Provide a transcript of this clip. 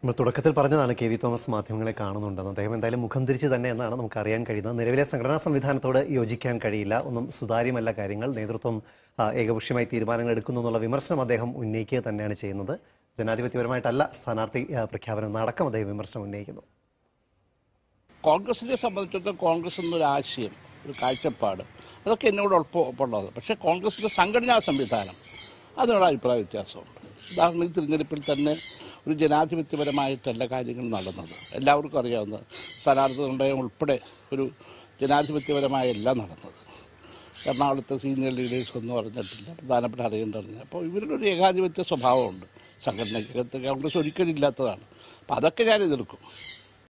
നമ്മൾ തുടക്കത്തിൽ പറഞ്ഞതാണ് കെ വി തോമസ് മാധ്യമങ്ങളെ കാണുന്നുണ്ടെന്ന് അദ്ദേഹം എന്തായാലും മുഖം തിരിച്ച് തന്നെ എന്നാണ് നമുക്ക് അറിയാൻ കഴിയുന്നത് നിലവിലെ സംഘടനാ സംവിധാനത്തോട് യോജിക്കാൻ കഴിയില്ല ഒന്നും സുതാര്യമല്ല കാര്യങ്ങൾ നേതൃത്വം ആ, ഏകപക്ഷീയമായി തീരുമാനങ്ങൾ എടുക്കുന്നു എന്നുള്ള വിമർശനം അദ്ദേഹം ഉന്നയിക്കുക തന്നെയാണ് ചെയ്യുന്നത് ജനാധിപത്യപരമായിട്ടല്ല സ്ഥാനാർത്ഥി ആ, പ്രഖ്യാപനം എന്നടക്കം അദ്ദേഹം വിമർശനം ഉന്നയിക്കുന്നു കോൺഗ്രസിനെ സംബന്ധിച്ചിടത്തോളം കോൺഗ്രസ് എന്നൊരു ആശയം ഒരു കാഴ്ചപ്പാട് അതൊക്കെ എന്നോട് ഒപ്പമുള്ളത് പക്ഷേ കോൺഗ്രസിന്റെ സംഘടനാ സംവിധാനം അതിനോട് അഭിപ്രായ വ്യത്യാസമുണ്ട് ഉദാഹരണം ഈ തിരഞ്ഞെടുപ്പിൽ തന്നെ ഒരു ജനാധിപത്യപരമായിട്ടല്ല കാര്യങ്ങൾ നടന്നത് എല്ലാവർക്കും അറിയാവുന്ന സ്ഥാനാർത്ഥി നിർണ്ണയം ഉൾപ്പെടെ ഒരു ജനാധിപത്യപരമായല്ല നടന്നത് എറണാകുളത്തെ സീനിയർ ലീഡേഴ്സ് ഒന്നും അറിഞ്ഞിട്ടില്ല പ്രധാനപ്പെട്ട അറിയേണ്ടറിഞ്ഞ അപ്പോൾ ഇവരുടെ ഒരു ഏകാധിപത്യ സ്വഭാവമുണ്ട് സംഘടനയ്ക്കകത്ത് കോൺഗ്രസ് ഒരിക്കലും ഇല്ലാത്തതാണ് അപ്പം അതൊക്കെ ഞാൻ എതിർക്കും